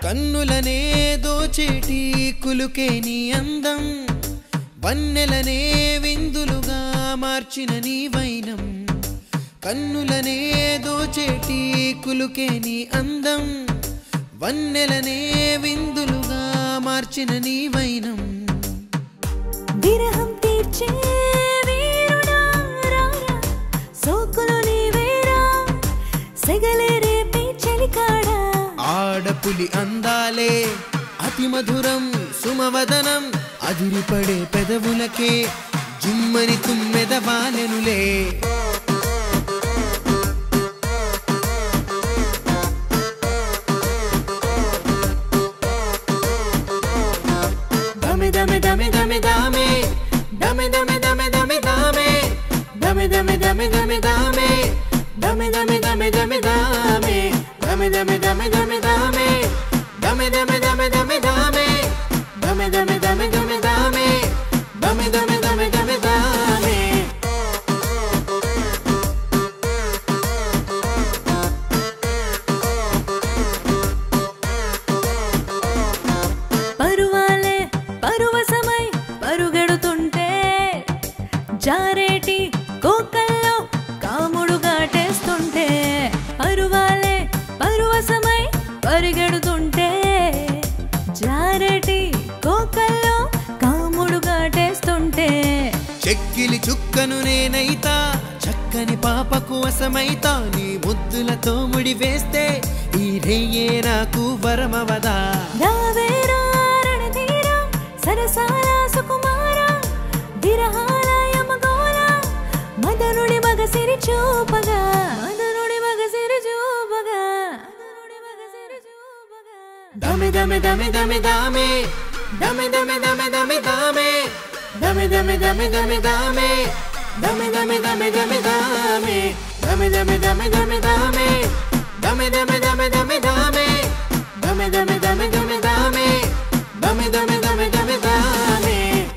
కన్నులనే దోచేటి కులుకే నీ అందం వన్నెలనే విందులుగా మార్చిన నీ వైనం కన్నులనే దోచేటి కులుకే నీ అందం వన్నెలనే విందులుగా మార్చిన నీ వైనం విరహం తీర్చే వీరుడా రారా సోకులు నీవేరా సెగలే రేపే చలికాడా ఆడపులి అందాలే అతి మధురం సుమవదనం అదిరిపడే పెదవులకే జుమ్మని తుమ్మెద బాలెనులే దమె దమె దమె దమె దామే దమె దమె దమె దమె దామే దమె దమె దమె దమె దామే దమె దమె దమె దమె దామే దమె దమె దమె దమె దామే దమె దమె దమె దమె దామే దమె దమె దమె దమె దామే దమె దమె దమె దమె దామే పరువాలే పరువసమై పరుగెడుతుంటే జారేటి కోకల్లో కాముడు గాటేస్తుంటే పరువాలే పరువసమై పరిగెడుతుంటే జారేటి కోకల్లో కాముడు గాటేస్తుంటే చెక్కిలి చుక్కను నేనైతా చక్కని పాపకు వశమైతా నీ ముద్దులతో ముడి వేస్తే ఈ రేయే నాకు వరమవదా రావేరా రణధీరా సరసాల సుకుమార విరహాల యమగోళ మదనుడి మగసిరి చూపగా మదనుడి మగసిరి చూపగా మదనుడి మగసిరి చూపగా దమె దమె దమె దమె దామే దమె దమె దమె దమె దామే దమె దమె దమె దమె దామే దమె దమె దమె దమె దామే దమె దమె దమె దమె దామే దమె దమె దమె దమె దామే దమె దమె దమె దమె దామే దమె దమె దమె దమె దామే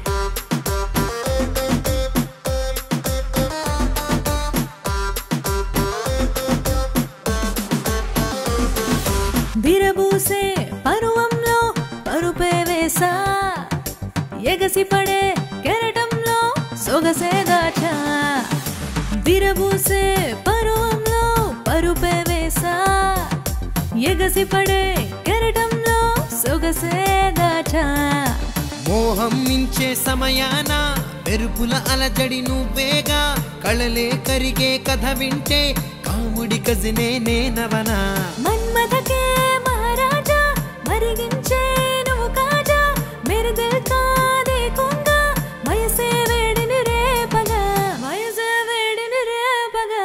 విరబూసే పరువంలో పరుపే వేసా ఎగసి పడే కెరటంలో సొగసే దాచా విరబూసే పరువంలో పరుపే వేసా ఎగసి పడే కెరటంలో సొగసే దాచా మోహం మించే సమయాన మెరుపుల అలజడి నువ్వేగా కళలే కరిగే కథ వింటే కాముడి కజినే నేనవనా మన్మథకే మహారాజా మరిగించే నువ్వు కాజా మేరే దిల్ కా దేఖూంగా వయసే వేడిని రేపగా వయసే వేడిని రేపగా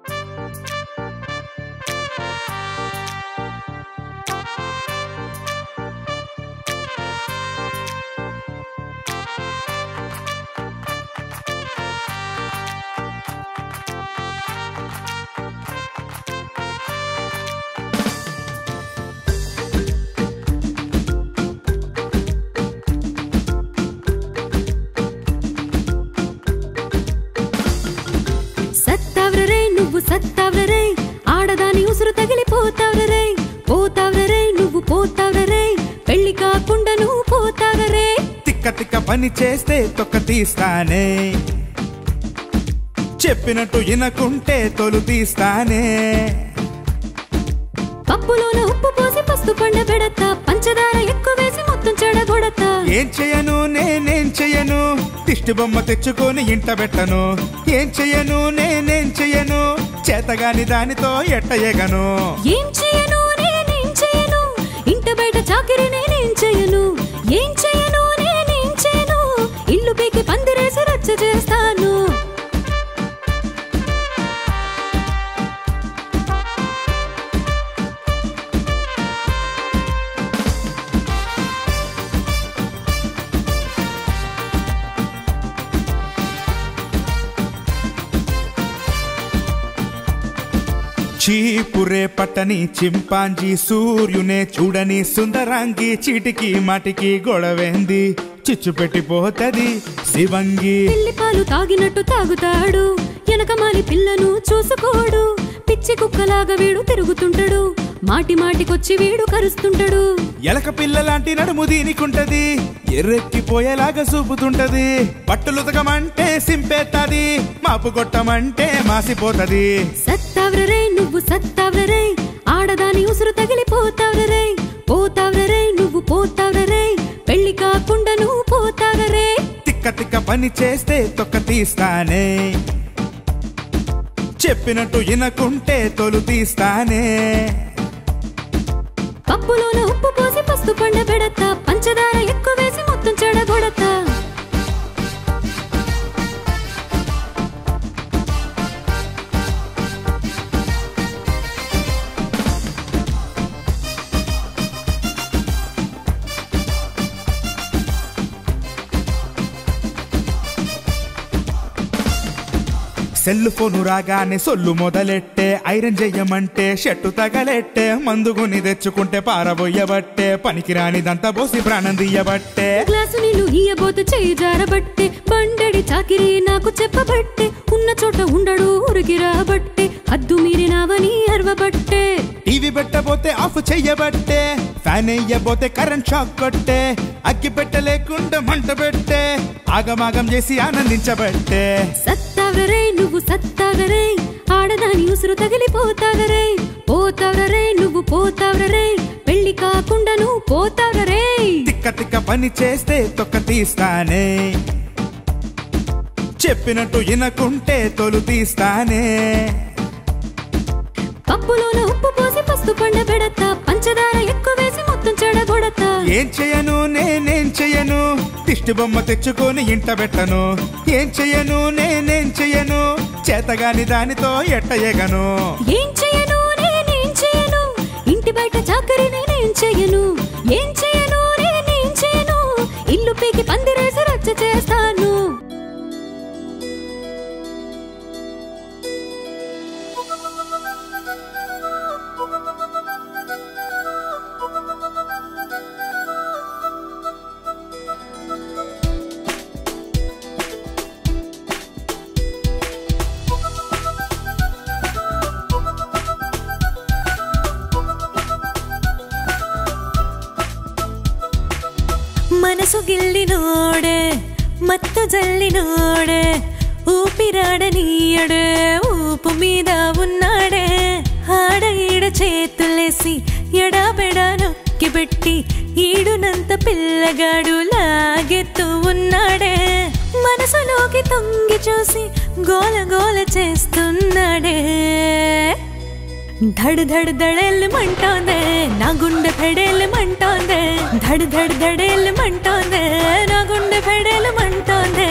సత్తావ్రరే నువ్వు సత్తావ్రరే ఆడదాని ఉసురు తగిలిపోతావ్రరే పోతావ్రరే నువ్వు పోతావ్రరే పెళ్లి కాకుండా నువ్వు పోతావ్రరే తిక్క తిక్క పని చేస్తే తొక్క తీస్తానే చెప్పినట్టు వినకుంటే తొలు తీస్తానే పప్పులోన ఉప్పు పోసి పస్తు పండ పెడతా పంచదార ఎక్కువ వేసి మొత్తం చెడగొడతా ఏం చెయ్యను నేనేం చెయ్యను దిష్టి బొమ్మ తెచ్చుకొని ఇంట పెట్టను ఏం చెయ్యను నేనేం చెయ్యను చేతగాని దానితో ఎట్టయ్యగను ఏం చేయను నేనేం చేయను ఇంట బయట చాకిరి నేనేం చేయను ఏం చేయను నేనేం చేయను ఇల్లు పీకి పందిరేసి రచ్చ చేస్తాను చీపురే పట్టని చింపాంజీ సూర్యునే చూడని సుందరాంగి చీటికి మాటికి గొడవేంది చిచ్చు పెట్టిపోతది శివంగి పిల్లి పాలు తాగినట్టు తాగుతాడు వెనకమాలి పిల్లను చూసుకోడు పిచ్చి పిచ్చి కుక్కలాగా వీడు తిరుగుతుంటాడు మాటి మాటికొచ్చి వీడు కరుస్తుంటాడు ఎలక పిల్ల లాంటి నడుము దీనికుంటది ఎర్రెక్కిపోయేలాగా చూపుతుంటది బట్టలు ఉతకమంటే సింపేత్తది మాపు కొట్టమంటే మాసిపోతది సత్తావ్రరే నువ్వు సత్తావ్రరే ఆడదాని ఉసురు తగిలిపోతావ్రరే పోతావ్రరే నువ్వు పోతావ్రరే పెళ్లి కాకుండా నువ్వు పోతావ్రరే తిక్క తిక్క పని చేస్తే తొక్క తీస్తానే చెప్పినట్టు వినకుంటే తొలు తీస్తానే పప్పులోన ఉప్పు పోసి పస్తు పండ పెడతా పంచదార ఎక్కువ వేసి మొత్తం చెడగొడతా సెల్ ఫోను రాగానే సొల్లు మొదలెట్టే ఐరన్ చెయ్యమంటే షట్టు తగలెట్టే మందుగుని తెచ్చుకుంటే పారబోయ్యబట్టే పనికిరానిదంతా పోసి ప్రాణం తీయబట్టే గ్లాసు నీళ్లు ఇయ్యబోతు చేయి జారబట్టే బండడి చాకిరి నాకు చెప్పబట్టే ఉన్న చోట ఉండడు ఊరికి రాబట్టే హద్దు మీరినావని అరవబట్టే టీవీ పెట్టబోతే ఆఫ్ చెయ్యబట్టే ఫ్యాన్ వేయబోతే కరెంట్ షాక్ కొట్టే అగ్గి పెట్టలేకుండా మంట పెట్టే ఆగమాగం చేసి ఆనందించబట్టే సత్తావరే నువ్వు సత్తావరే ఆడదాని ఉసురు తగిలిపోతావరే పోతావరే నువ్వు పోతావరే పెళ్లి కాకుండా నువ్వు పోతావరే తిక్క తిక్క పని చేస్తే తొక్క తీస్తానే చెప్పినట్టు వినకుంటే తొలు తీస్తానే పప్పులోన ఉప్పు పోసి పస్తు పండ పెడతా పంచదార ఎక్కువ వేసి మొత్తం చెడగొడతా ఏం చెయ్యను నేనేం చెయ్యను దిష్టి బొమ్మ తెచ్చుకొని ఇంట పెట్టను ఏం చెయ్యను నేనేం చెయ్యను చేతగాని దానితో ఎట్ట ఎగను ఏం చేయను నేనేం చేయను ఇంటి బయట చాకరి నేనేం చేయను ఏం చేయను నేనేం చేయను ఇల్లు పీకి పందిరేసి రచ్చ చేస్తాను మనసు గిల్లినోడే మత్తు జల్లినోడే ఊపిరాడనీయడే ఊపు మీద ఉన్నాడే ఆడ ఈడ చేతులేసి ఎడాబెడ నొక్కి పెట్టి ఈడునంత పిల్లగాడు లాగెత్తు ఉన్నాడే మనసులోకి తొంగి చూసి గోల గోల చేస్తున్నాడే ధడ్ ధడ్ దడేళ్ళు మంటోందే నా గుండె ఫెడేళ్ళు మంటోందే ధడ్ ధడ్ దడేళ్ళు మంటోందే నా గుండె ఫెడేళ్ళు మంటోందే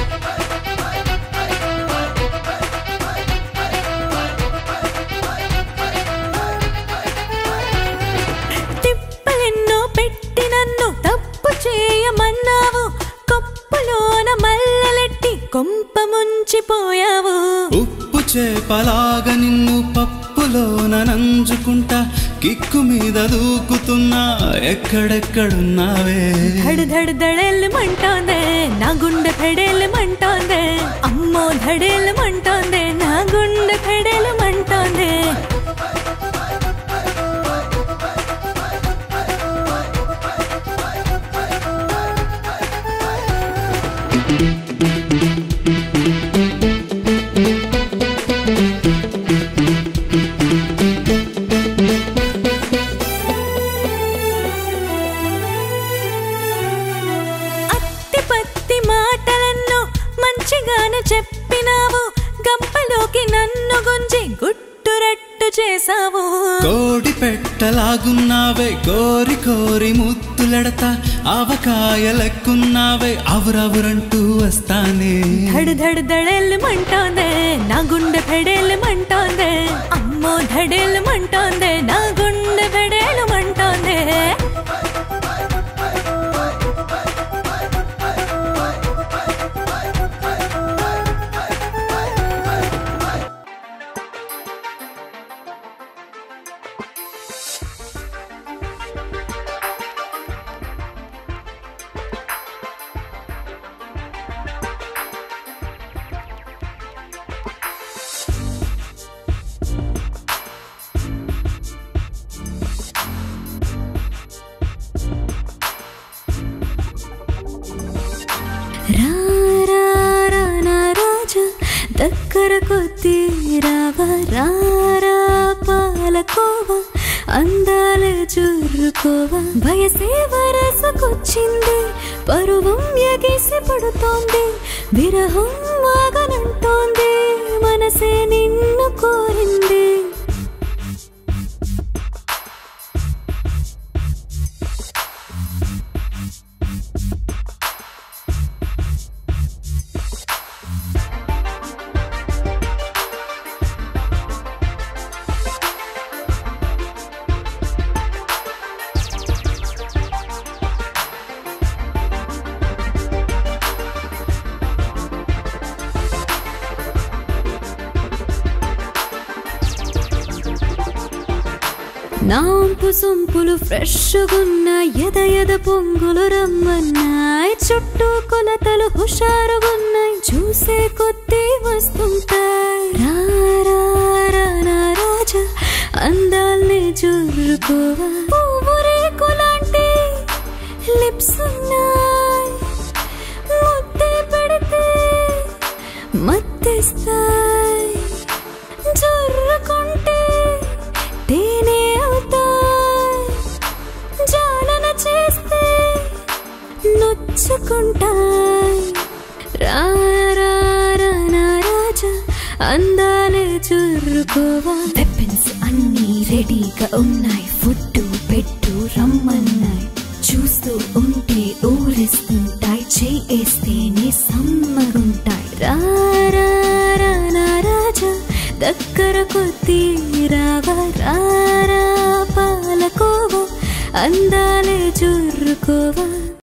తిప్పలెన్నో పెట్టి నన్ను తప్పు చేయమన్నావు కొప్పులోన మల్లలెట్టి కొంప ముంచిపోయావు ఉప్పు చేపలాగా నిన్ను పప్పులోన నంజుకుంటా కిక్కు మీద దూకుతున్నా ఎక్కడెక్కడున్నావే ధడ్ ధడ్ దడేళ్ళు మంటోందే నా గుండె ఫెడేళ్ళు మంటోందే అమ్మో ధడేళ్ళు మంటోందే నా గుండె ఫెడేళ్ళు మంటోందే అత్తి పత్తి మాటలన్నో మంచిగానే చెప్పినావు గంపలోకి నన్ను గుంజి గుట్టురట్టు చేసావు కోడి పెట్టలాగున్నావే కోరి కోరి ముత్తులెడతా ఆవకాయ లెక్కున్నావే అవురవురంటూ వస్తానే ధడ్ ధడ్ దడేళ్ళు మంటోందే నా గుండె ఫెడేళ్ళు మంటోందే అమ్మో ధడేళ్ళు మంటోందే నా గుండె ఫెడేళ్ళు మంటోందే దగ్గర కొద్ది రావా రారా పాలకోవా అందాలే చురుకోవా వయసే వరసకొచ్చింది పరువం ఎగేసి పడుతోంది విరహం ఆగనంటోంది మనసే నిన్ను కోరింది నాంపు సొంపులు ఫ్రెష్గున్న ఎద ఎద పొంగులు రమ్మన్నాయి చుట్టూ కొలతలు హుషారుగున్నాయి చూసే కొద్దీ వస్తుంటాయి రా, రా, రా, నా రాజా అందాల్ని చూరుకోవా పువ్వు రేకులాంటి లిప్స్ ఉన్నాయి ముద్దే పెడితే మత్తేస్తాయి జొర్రుకుంటే తేనె అవుతాయి జాలన చేస్తే నొచ్చుకుంటాయి రా రా రా నా రాజా అందాలే చురుకోవా వెపన్స్ అన్నీ రెడీగా ఉన్నాయి ఫుడ్ పెట్టు రమ్మన్నాయి చూస్తూ ఉంటే ఊరిస్తుంటాయి చేస్తేనే సమ్మగుంటాయి రా రా రా నా రాజా దగ్గర కొద్ది రావా రా రా పాలకోవా అందాలే చురుకోవా